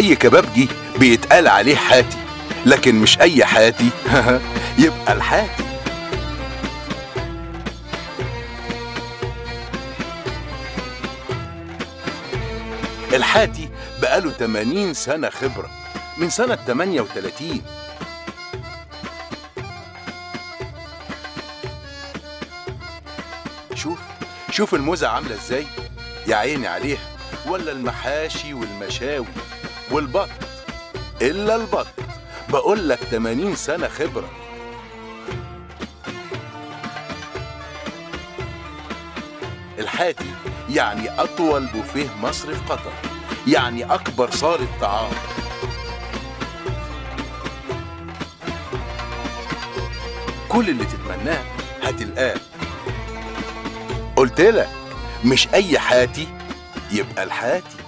اي كبابجي بيتقال عليه حاتي لكن مش اي حاتي يبقى الحاتي الحاتي بقاله 80 سنة خبرة من سنة 38 شوف شوف الموزة عاملة ازاي يا عيني عليها ولا المحاشي والمشاوي والبط إلا البط بقول لك 80 سنة خبرة الحاتي يعني أطول بوفيه مصر في قطر يعني أكبر صالة طعام كل اللي تتمناه هتلقاه قلت لك مش أي حاتي يبقى الحاتي